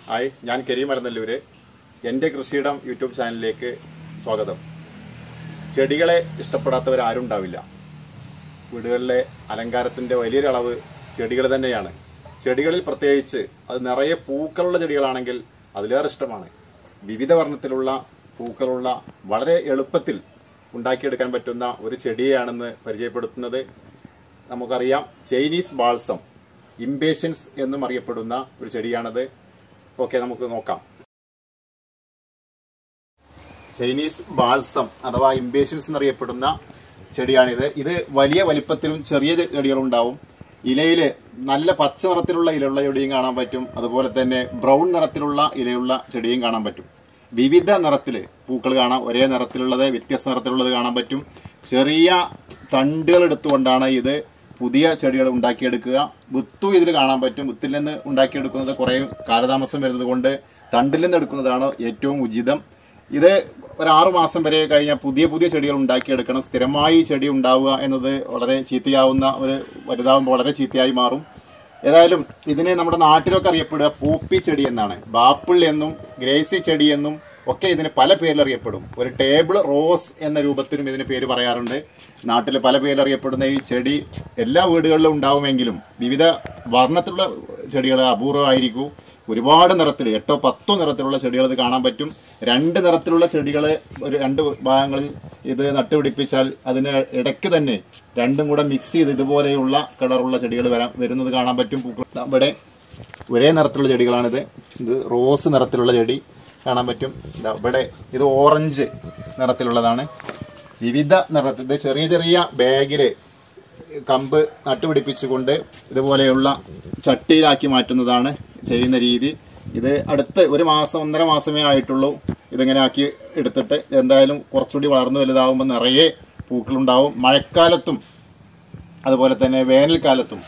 hi ഞാൻ കരീം മരനല്ലൂര് എൻ്റെ കൃഷിയിടം യൂട്യൂബ് ചാനലിലേക്ക് സ്വാഗതം ചെടികളെ ഇഷ്ടപ്പെടാത്തവരാരും ഉണ്ടാവില്ല വീടുകളിലെ അലങ്കാരത്തിൻ്റെ വലിയൊരു അളവ് ചെടികൾ തന്നെയാണ് ചെടികളിൽ പ്രത്യേകിച്ച് അത് നിറയെ പൂക്കളുള്ള ചെടികളാണെങ്കിൽ അതിലേറെ ഇഷ്ടമാണ് വിവിധ വർണ്ണത്തിലുള്ള പൂക്കളുള്ള വളരെ എളുപ്പത്തിൽ ഉണ്ടാക്കിയെടുക്കാൻ പറ്റുന്ന ഒരു ചെടിയെയാണെന്ന് പരിചയപ്പെടുത്തുന്നത് നമുക്കറിയാം ചൈനീസ് ബാൾസം ഇംപേഷ്യൻസ് എന്നും അറിയപ്പെടുന്ന ഒരു ചെടിയാണത് ഓക്കെ നമുക്ക് നോക്കാം ചൈനീസ് ബാൾസം അഥവാ ഇംപേഷ്യൻസ് എന്നറിയപ്പെടുന്ന ചെടിയാണിത് ഇത് വലിയ വലിപ്പത്തിലും ചെറിയ ചെടികളുണ്ടാവും ഇലയില് നല്ല പച്ച നിറത്തിലുള്ള ഇലയുള്ള ചെടിയും കാണാൻ പറ്റും അതുപോലെ തന്നെ ബ്രൗൺ നിറത്തിലുള്ള ഇലയുള്ള ചെടിയും കാണാൻ പറ്റും വിവിധ നിറത്തിൽ പൂക്കൾ കാണാം ഒരേ നിറത്തിലുള്ളത് വ്യത്യസ്ത നിറത്തിലുള്ളത് കാണാൻ പറ്റും ചെറിയ തണ്ടുകൾ എടുത്തുകൊണ്ടാണ് ഇത് പുതിയ ചെടികൾ ഉണ്ടാക്കിയെടുക്കുക വിത്തും ഇതിൽ കാണാൻ പറ്റും വിത്തിൽ നിന്ന് ഉണ്ടാക്കിയെടുക്കുന്നത് കുറേ കാലതാമസം വരുന്നത് കൊണ്ട് തണ്ടിൽ നിന്ന് എടുക്കുന്നതാണ് ഏറ്റവും ഉചിതം ഇത് ഒരു ആറു മാസം വരെ കഴിഞ്ഞാൽ പുതിയ പുതിയ ചെടികൾ ഉണ്ടാക്കിയെടുക്കണം സ്ഥിരമായി ചെടി ഉണ്ടാവുക എന്നത് വളരെ ചീത്തയാവുന്ന ഒരു വലുതാവുമ്പോൾ വളരെ ചീത്തയായി മാറും ഏതായാലും ഇതിനെ നമ്മുടെ നാട്ടിലൊക്കെ അറിയപ്പെടുക പൂപ്പി ചെടി എന്നാണ് ബാപ്പിൾ എന്നും ഗ്രേസി ചെടി എന്നും ഒക്കെ ഇതിന് പല പേരിൽ അറിയപ്പെടും ഒരു ടേബിൾ റോസ് എന്ന രൂപത്തിലും ഇതിന് പേര് പറയാറുണ്ട് നാട്ടിൽ പല പേരിൽ അറിയപ്പെടുന്ന ഈ ചെടി എല്ലാ വീടുകളിലും ഉണ്ടാവുമെങ്കിലും വിവിധ വർണ്ണത്തിലുള്ള ചെടികൾ അപൂർവമായിരിക്കും ഒരുപാട് നിറത്തിൽ എട്ടോ പത്തോ നിറത്തിലുള്ള ചെടികൾ ഇത് കാണാൻ പറ്റും രണ്ട് നിറത്തിലുള്ള ചെടികൾ ഒരു രണ്ട് ഭാഗങ്ങളിൽ ഇത് നട്ടുപിടിപ്പിച്ചാൽ അതിന് ഇടയ്ക്ക് തന്നെ രണ്ടും കൂടെ മിക്സ് ചെയ്ത് ഇതുപോലെയുള്ള കളറുള്ള ചെടികൾ വരാൻ വരുന്നത് കാണാൻ പറ്റും പൂക്കൾ ദാ ഇവിടെ ഒരേ നിറത്തിലുള്ള ചെടികളാണിത് ഇത് റോസ് നിറത്തിലുള്ള ചെടി കാണാൻ പറ്റും ദാ ഇവിടെ ഇത് ഓറഞ്ച് നിറത്തിലുള്ളതാണ് വിവിധ നിറത്തിൽ ഇത് ചെറിയ ചെറിയ ബാഗില് കമ്പ് നട്ടുപിടിപ്പിച്ചുകൊണ്ട് ഇതുപോലെയുള്ള ചട്ടിയിലാക്കി മാറ്റുന്നതാണ് ചെയ്യുന്ന രീതി ഇത് അടുത്ത് ഒരു മാസം ഒന്നര മാസമേ ആയിട്ടുള്ളൂ ഇതിങ്ങനെ ആക്കി എടുത്തിട്ട് എന്തായാലും കുറച്ചുകൂടി വളർന്നു വലുതാവുമ്പോൾ നിറയെ പൂക്കളുണ്ടാവും മഴക്കാലത്തും അതുപോലെ തന്നെ വേനൽക്കാലത്തും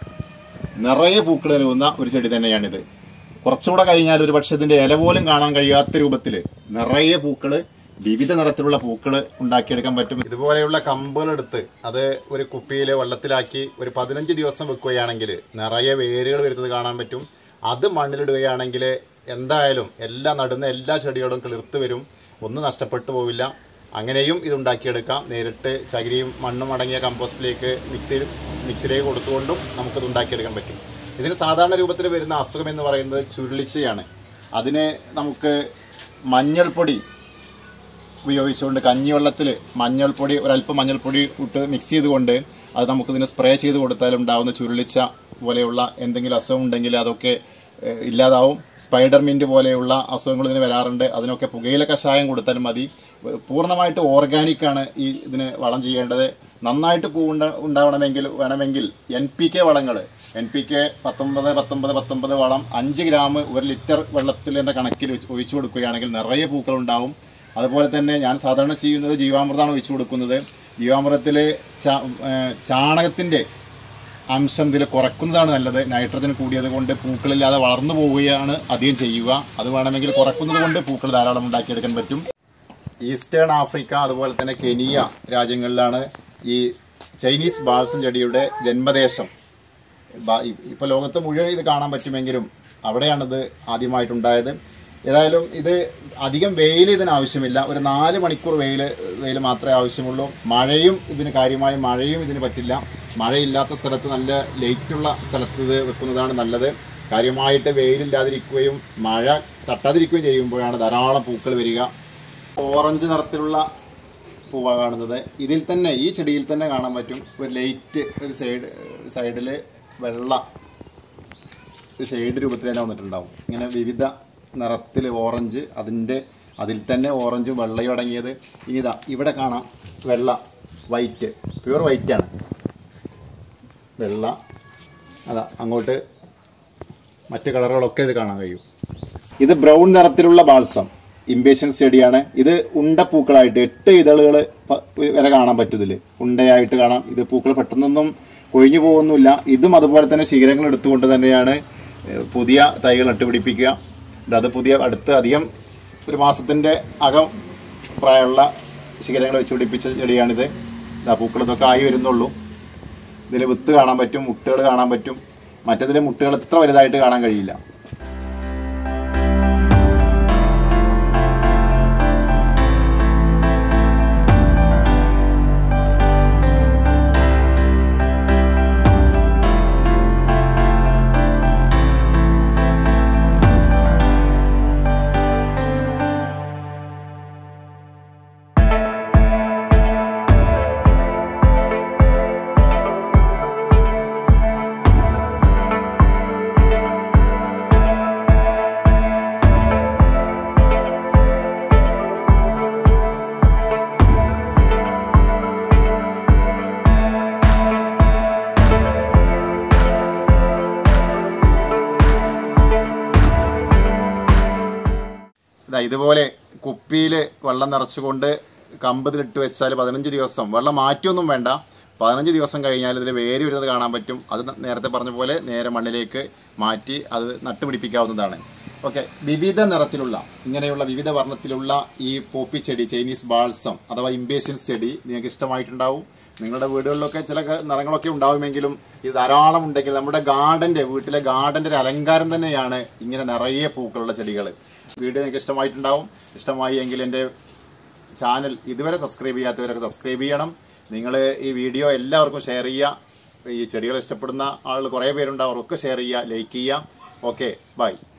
നിറയെ പൂക്കൾ നൽകുന്ന ഒരു ചെടി തന്നെയാണിത് കുറച്ചുകൂടെ കഴിഞ്ഞാൽ ഒരു പക്ഷെ ഇതിന്റെ ഇല പോലും കാണാൻ കഴിയാത്ത രൂപത്തിൽ നിറയെ പൂക്കള് വിവിധ നിറത്തിലുള്ള പൂക്കൾ ഉണ്ടാക്കിയെടുക്കാൻ പറ്റും ഇതുപോലെയുള്ള കമ്പുകൾ എടുത്ത് അത് ഒരു കുപ്പിയിൽ വെള്ളത്തിലാക്കി ഒരു പതിനഞ്ച് ദിവസം വെക്കുകയാണെങ്കിൽ നിറയെ വേരുകൾ വരുന്നത് കാണാൻ പറ്റും അത് മണ്ണിലിടുകയാണെങ്കിൽ എന്തായാലും എല്ലാ നടുന്ന എല്ലാ ചെടികളും കിളിർത്ത് വരും ഒന്നും നഷ്ടപ്പെട്ടു പോവില്ല അങ്ങനെയും ഇത് ഉണ്ടാക്കിയെടുക്കാം നേരിട്ട് ചകിരിയും മണ്ണും അടങ്ങിയ കമ്പോസ്റ്റിലേക്ക് മിക്സിയിൽ മിക്സിയിലേക്ക് കൊടുത്തുകൊണ്ടും നമുക്കിത് ഉണ്ടാക്കിയെടുക്കാൻ പറ്റും ഇതിന് സാധാരണ രൂപത്തിൽ വരുന്ന അസുഖം എന്ന് പറയുന്നത് ചുരുളിച്ചയാണ് അതിന് നമുക്ക് മഞ്ഞൾപ്പൊടി ഉപയോഗിച്ചുകൊണ്ട് കഞ്ഞിവെള്ളത്തിൽ മഞ്ഞൾപ്പൊടി ഒരല്പം മഞ്ഞൾപ്പൊടി ഇട്ട് മിക്സ് ചെയ്തുകൊണ്ട് അത് നമുക്കിതിന് സ്പ്രേ ചെയ്ത് കൊടുത്താൽ ഉണ്ടാവുന്ന ചുരുളിച്ച പോലെയുള്ള എന്തെങ്കിലും അസുഖം ഉണ്ടെങ്കിൽ അതൊക്കെ ഏഹ്, ഇല്ലാതാവും സ്പൈഡർ മിന്റ് പോലെയുള്ള അസുഖങ്ങൾ ഇതിന് വരാറുണ്ട് അതിനൊക്കെ പുകയില കഷായം കൊടുത്താലും മതി പൂർണ്ണമായിട്ട് ഓർഗാനിക് ആണ് ഈ ഇതിന് വളം ചെയ്യേണ്ടത് നന്നായിട്ട് പൂ ഉണ്ട ഉണ്ടാവണമെങ്കിൽ വേണമെങ്കിൽ എൻ പി കെ വളങ്ങൾ എൻ പി കെ പത്തൊമ്പത് പത്തൊമ്പത് പത്തൊമ്പത് വളം അഞ്ച് ഗ്രാം ഒരു ലിറ്റർ വെള്ളത്തിൽ എന്ന കണക്കിൽ ഒഴിച്ച് ഒഴിച്ചു കൊടുക്കുകയാണെങ്കിൽ നിറയെ പൂക്കൾ ഉണ്ടാവും അതുപോലെ തന്നെ ഞാൻ സാധാരണ ചെയ്യുന്നത് ജീവാമൃതമാണ് ഒഴിച്ചു കൊടുക്കുന്നത് ജീവാമൃതത്തിൽ ചാണകത്തിന്റെ അംശം ഇതിൽ കുറക്കുന്നതാണ് നല്ലത് നൈട്രജൻ കൂടിയത് കൊണ്ട് പൂക്കളില്ലാതെ വളർന്നു പോവുകയാണ് അധികം ചെയ്യുക അത് വേണമെങ്കിൽ കുറക്കുന്നത് കൊണ്ട് പൂക്കൾ ധാരാളം ഉണ്ടാക്കിയെടുക്കാൻ പറ്റും ഈസ്റ്റേൺ ആഫ്രിക്ക അതുപോലെ തന്നെ കെനിയ രാജ്യങ്ങളിലാണ് ഈ ചൈനീസ് ബാൾസം ചെടിയുടെ ജന്മദേശം ബ- ഇ- ഇപ്പൊ ലോകത്ത് മുഴുവൻ ഇത് കാണാൻ പറ്റുമെങ്കിലും അവിടെയാണിത് ആദ്യമായിട്ടുണ്ടായത് ഏതായാലും ഇത് അധികം വെയിൽ ഇതിന് ആവശ്യമില്ല ഒരു നാല് മണിക്കൂർ വെയിൽ വെയിൽ മാത്രമേ ആവശ്യമുള്ളൂ മഴയും ഇതിന് കാര്യമായ മഴയും ഇതിന് പറ്റില്ല മഴയില്ലാത്ത സ്ഥലത്ത് നല്ല ലൈറ്റുള്ള സ്ഥലത്ത് ഇത് വെക്കുന്നതാണ് നല്ലത് കാര്യമായിട്ട് വെയിലില്ലാതിരിക്കുകയും മഴ തട്ടാതിരിക്കുകയും ചെയ്യുമ്പോഴാണ് ധാരാളം പൂക്കൾ വരിക ഓറഞ്ച് നിറത്തിലുള്ള പൂവാണ് കാണുന്നത് ഇതിൽ തന്നെ ഈ ചെടിയിൽ തന്നെ കാണാൻ പറ്റും ഒരു ലൈറ്റ് ഒരു സൈഡ് സൈഡിൽ വെള്ള ഒരു ഷെയ്ഡ് രൂപത്തിൽ തന്നെ വന്നിട്ടുണ്ടാവും ഇങ്ങനെ വിവിധ നിറത്തിൽ ഓറഞ്ച് അതിൻ്റെ അതിൽ തന്നെ ഓറഞ്ചും വെള്ളയും അടങ്ങിയത് ഇനി ഇതാ ഇവിടെ കാണാം വെള്ള വൈറ്റ് പ്യൂർ വൈറ്റ് ആണ് വെള്ള അതാ അങ്ങോട്ട് മറ്റ് കളറുകളൊക്കെ ഇത് കാണാൻ കഴിയും ഇത് ബ്രൗൺ നിറത്തിലുള്ള ബാൾസം ഇംപേഷ്യൻസ് ചെടിയാണ് ഇത് ഉണ്ട പൂക്കളായിട്ട് എട്ട് ഇതളുകൾ വരെ കാണാൻ പറ്റും ഇതിൽ ഉണ്ടയായിട്ട് കാണാം ഇത് പൂക്കൾ പെട്ടെന്നൊന്നും കൊഴിഞ്ഞു പോകുന്നില്ല ഇതും അതുപോലെ തന്നെ ശിഖരങ്ങൾ എടുത്തുകൊണ്ട് തന്നെയാണ് ഏഹ്, പുതിയ തൈകൾ നട്ടുപിടിപ്പിക്കുക ഇത് അത് പുതിയ അടുത്ത് അധികം ഒരു മാസത്തിന്റെ അകം പ്രായമുള്ള ശിഖരങ്ങൾ വെച്ച് പിടിപ്പിച്ച ചെടിയാണിത് ഇതാ പൂക്കൾ ഇതൊക്കെ ആയി വരുന്നുള്ളൂ ഇതിൽ വിത്ത് കാണാൻ പറ്റും മുട്ടുകൾ കാണാൻ പറ്റും മറ്റതിലെ മുട്ടുകൾ ഇത്ര വലുതായിട്ട് കാണാൻ കഴിയില്ല ഇതാ ഇതുപോലെ കുപ്പിയിൽ വെള്ളം നിറച്ചുകൊണ്ട് കമ്പതിലിട്ട് വെച്ചാൽ പതിനഞ്ച് ദിവസം വെള്ളം മാറ്റിയൊന്നും വേണ്ട പതിനഞ്ച് ദിവസം കഴിഞ്ഞാൽ ഇതിൽ വേര് വരുന്നത് കാണാൻ പറ്റും അത് നേരത്തെ പറഞ്ഞ പോലെ നേരെ മണ്ണിലേക്ക് മാറ്റി അത് നട്ടുപിടിപ്പിക്കാവുന്നതാണ് ഓക്കെ വിവിധ നിറത്തിലുള്ള ഇങ്ങനെയുള്ള വിവിധ വർണ്ണത്തിലുള്ള ഈ പോപ്പി ചെടി ചൈനീസ് ബാൾസം അഥവാ ഇംബേഷ്യൻസ് ചെടി നിങ്ങൾക്ക് ഇഷ്ടമായിട്ടുണ്ടാവും നിങ്ങളുടെ വീടുകളിലൊക്കെ ചില ക- നിറങ്ങളൊക്കെ ഉണ്ടാവുമെങ്കിലും ഇത് ധാരാളം ഉണ്ടെങ്കിൽ നമ്മുടെ ഗാർഡന്റെ വീട്ടിലെ ഗാർഡന്റെ ഒരു അലങ്കാരം തന്നെയാണ് ഇങ്ങനെ നിറയെ പൂക്കളുള്ള ചെടികൾ വീഡിയോ നിങ്ങൾക്ക് ഇഷ്ടമായിട്ടുണ്ടാവും ഇഷ്ടമായി എങ്കിൽ എൻ്റെ ചാനൽ ഇതുവരെ സബ്സ്ക്രൈബ് ചെയ്യാത്തവരൊക്കെ സബ്സ്ക്രൈബ് ചെയ്യണം നിങ്ങൾ ഈ വീഡിയോ എല്ലാവർക്കും ഷെയർ ചെയ്യുക ഈ ചെടികൾ ഇഷ്ടപ്പെടുന്ന ആളുകൾ കുറേ പേരുണ്ട് അവർക്കൊക്കെ ഷെയർ ചെയ്യുക ലൈക്ക് ചെയ്യുക ഓക്കെ ബൈ